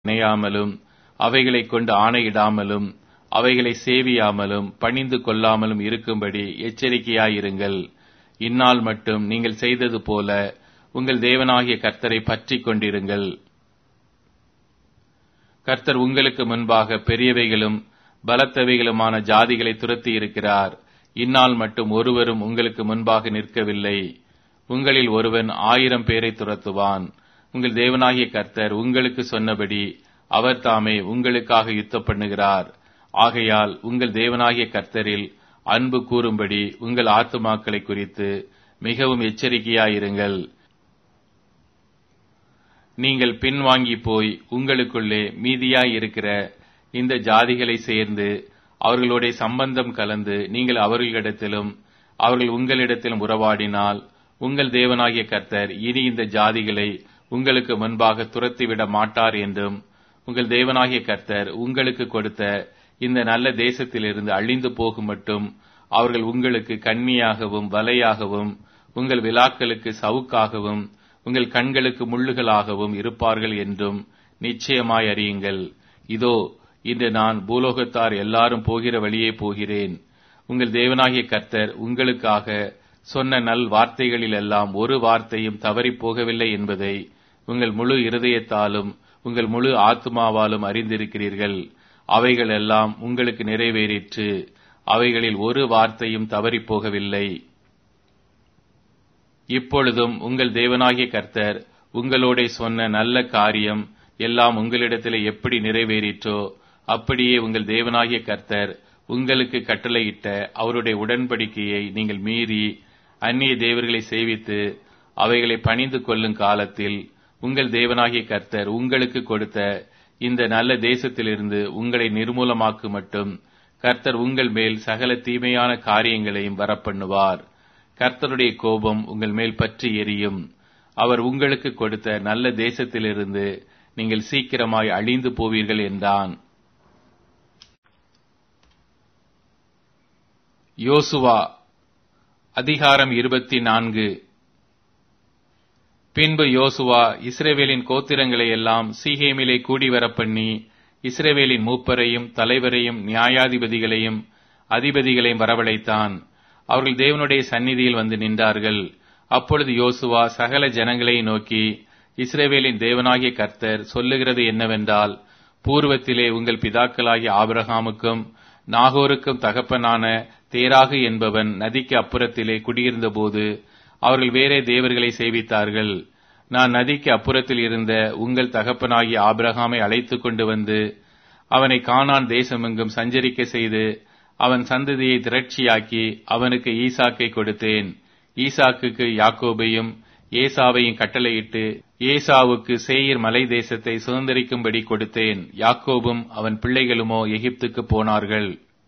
நினையாமலும் அவைகளைக் கொண்டு ஆணையிடாமலும் அவைகளை சேவியாமலும் பணிந்து கொள்ளாமலும் இருக்கும்படி எச்சரிக்கையாயிருங்கள் இந்நாள் மட்டும் நீங்கள் செய்தது போல உங்கள் தேவனாகிய கர்த்தரை பற்றிக் கொண்டிருங்கள் கர்த்தர் உங்களுக்கு முன்பாக பெரியவைகளும் பலத்தவைகளுமான ஜாதிகளை துரத்தி இருக்கிறார் இந்நாள் மட்டும் ஒருவரும் உங்களுக்கு முன்பாக நிற்கவில்லை உங்களில் ஒருவன் ஆயிரம் பேரை துரத்துவான் உங்கள் தேவனாகிய கர்த்தர் உங்களுக்கு சொன்னபடி அவர் தாமே உங்களுக்காக யுத்தம் பண்ணுகிறார் ஆகையால் உங்கள் தேவனாகிய கர்த்தரில் அன்பு கூறும்படி உங்கள் ஆத்துமாக்களை குறித்து மிகவும் எச்சரிக்கையாயிருங்கள் நீங்கள் பின்வாங்கி போய் உங்களுக்குள்ளே மீதியாய் இருக்கிற இந்த ஜாதிகளை சேர்ந்து அவர்களோட சம்பந்தம் கலந்து நீங்கள் அவர்களிடத்திலும் அவர்கள் உங்களிடத்திலும் உறவாடினால் உங்கள் தேவனாகிய கர்த்தர் இனி இந்த ஜாதிகளை உங்களுக்கு முன்பாக துரத்திவிட மாட்டார் என்றும் உங்கள் தேவனாகிய கர்த்தர் உங்களுக்கு கொடுத்த இந்த நல்ல தேசத்திலிருந்து அழிந்து போகும் மட்டும் அவர்கள் உங்களுக்கு கண்ணியாகவும் வலையாகவும் உங்கள் விழாக்களுக்கு சவுக்காகவும் உங்கள் கண்களுக்கு முள்ளுகளாகவும் இருப்பார்கள் என்றும் நிச்சயமாய் அறியுங்கள் இதோ இன்று நான் பூலோகத்தார் எல்லாரும் போகிற வழியே போகிறேன் உங்கள் தேவனாகிய கர்த்தர் உங்களுக்காக சொன்ன நல் வார்த்தைகளிலெல்லாம் ஒரு வார்த்தையும் தவறிப் போகவில்லை என்பதை உங்கள் முழு இருதயத்தாலும் உங்கள் முழு ஆத்மாவாலும் அறிந்திருக்கிறீர்கள் அவைகள் எல்லாம் உங்களுக்கு நிறைவேறிற்று அவைகளில் ஒரு வார்த்தையும் தவறிப் போகவில்லை இப்பொழுதும் உங்கள் தேவனாகிய கர்த்தர் உங்களோட சொன்ன நல்ல காரியம் எல்லாம் உங்களிடத்தில் எப்படி நிறைவேறிற்றோ அப்படியே உங்கள் தேவனாகிய கர்த்தர் உங்களுக்கு கட்டளையிட்ட அவருடைய உடன்படிக்கையை நீங்கள் மீறி அந்நிய தேவர்களை சேவித்து அவைகளை பணிந்து கொள்ளும் காலத்தில் உங்கள் தேவனாகிய கர்த்தர் உங்களுக்கு கொடுத்த இந்த நல்ல தேசத்திலிருந்து உங்களை நிர்மூலமாக்கு மட்டும் கர்த்தர் உங்கள் மேல் சகல தீமையான காரியங்களையும் வரப்பண்ணுவார் கர்த்தருடைய கோபம் உங்கள் மேல் பற்றி எரியும் அவர் உங்களுக்கு கொடுத்த நல்ல தேசத்திலிருந்து நீங்கள் சீக்கிரமாய் அழிந்து போவீர்கள் என்றான் யோசுவா அதிகாரம் இருபத்தி நான்கு பின்பு யோசுவா இஸ்ரேவேலின் கோத்திரங்களை எல்லாம் சீகேமிலே கூடி வரப்பண்ணி இஸ்ரேவேலின் மூப்பரையும் தலைவரையும் நியாயாதிபதிகளையும் அதிபதிகளையும் வரவழைத்தான் அவர்கள் தேவனுடைய சந்நிதியில் வந்து நின்றார்கள் அப்பொழுது யோசுவா சகல ஜனங்களை நோக்கி இஸ்ரேவேலின் தேவனாகிய கர்த்தர் சொல்லுகிறது என்னவென்றால் பூர்வத்திலே உங்கள் பிதாக்களாகிய ஆபிரகாமுக்கும் நாகோருக்கும் தகப்பனான தேராகு என்பவன் நதிக்கு அப்புறத்திலே குடியிருந்தபோது அவர்கள் வேறே தேவர்களை சேவித்தார்கள் நான் நதிக்கு அப்புறத்தில் இருந்த உங்கள் தகப்பனாகிய ஆபிரகாமை அழைத்து கொண்டு வந்து அவனை காணான் தேசமெங்கும் சஞ்சரிக்க செய்து அவன் சந்ததியை திரட்சியாக்கி அவனுக்கு ஈசாக்கை கொடுத்தேன் ஈசாக்குக்கு யாக்கோபையும் ஏசாவையும் கட்டளையிட்டு ஏசாவுக்கு சேயர் மலை தேசத்தை சுதந்திரிக்கும்படி கொடுத்தேன் யாக்கோபும் அவன் பிள்ளைகளுமோ எகிப்துக்கு போனார்கள்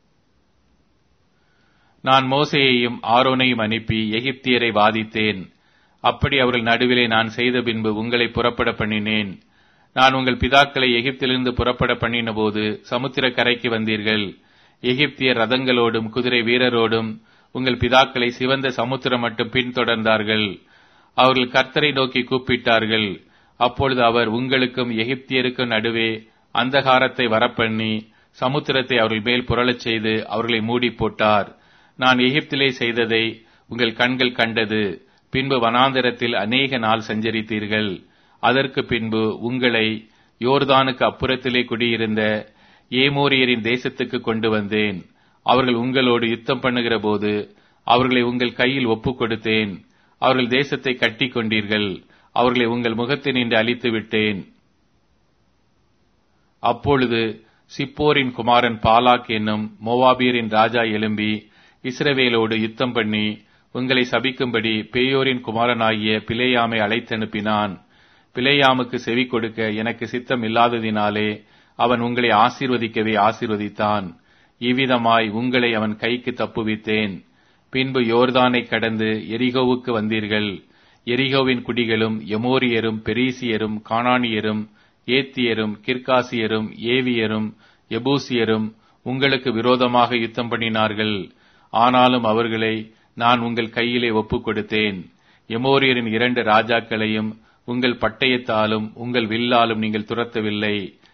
நான் மோசையையும் ஆரோனையும் அனுப்பி எகிப்தியரை வாதித்தேன் அப்படி அவர்கள் நடுவிலே நான் செய்த பின்பு உங்களை புறப்பட பண்ணினேன் நான் உங்கள் பிதாக்களை எகிப்திலிருந்து புறப்பட பண்ணின போது சமுத்திர கரைக்கு வந்தீர்கள் எகிப்தியர் ரதங்களோடும் குதிரை வீரரோடும் உங்கள் பிதாக்களை சிவந்த சமுத்திரம் மட்டும் பின்தொடர்ந்தார்கள் அவர்கள் கர்த்தரை நோக்கி கூப்பிட்டார்கள் அப்பொழுது அவர் உங்களுக்கும் எகிப்தியருக்கும் நடுவே அந்தகாரத்தை வரப்பண்ணி சமுத்திரத்தை அவர்கள் மேல் புரளச் செய்து அவர்களை மூடி போட்டார் நான் எகிப்திலே செய்ததை உங்கள் கண்கள் கண்டது பின்பு வனாந்தரத்தில் அநேக நாள் சஞ்சரித்தீர்கள் அதற்கு பின்பு உங்களை யோர்தானுக்கு அப்புறத்திலே குடியிருந்த ஏமோரியரின் தேசத்துக்கு கொண்டு வந்தேன் அவர்கள் உங்களோடு யுத்தம் பண்ணுகிற போது அவர்களை உங்கள் கையில் ஒப்புக் கொடுத்தேன் அவர்கள் தேசத்தை கட்டி கொண்டீர்கள் அவர்களை உங்கள் முகத்தினின்று அழித்து விட்டேன் அப்பொழுது சிப்போரின் குமாரன் பாலாக் என்னும் மோவாபியரின் ராஜா எழும்பி இஸ்ரவேலோடு யுத்தம் பண்ணி உங்களை சபிக்கும்படி பேயோரின் குமாரனாகிய பிலேயாமை அழைத்தனுப்பினான் பிலேயாமுக்கு செவி கொடுக்க எனக்கு சித்தம் இல்லாததினாலே அவன் உங்களை ஆசீர்வதிக்கவே ஆசீர்வதித்தான் இவ்விதமாய் உங்களை அவன் கைக்கு தப்புவித்தேன் பின்பு யோர்தானை கடந்து எரிகோவுக்கு வந்தீர்கள் எரிகோவின் குடிகளும் எமோரியரும் பெரீசியரும் கானானியரும் ஏத்தியரும் கிர்காசியரும் ஏவியரும் எபூசியரும் உங்களுக்கு விரோதமாக யுத்தம் பண்ணினார்கள் ஆனாலும் அவர்களை நான் உங்கள் கையிலே ஒப்புக் கொடுத்தேன் எமோரியரின் இரண்டு ராஜாக்களையும் உங்கள் பட்டயத்தாலும் உங்கள் வில்லாலும் நீங்கள் துரத்தவில்லை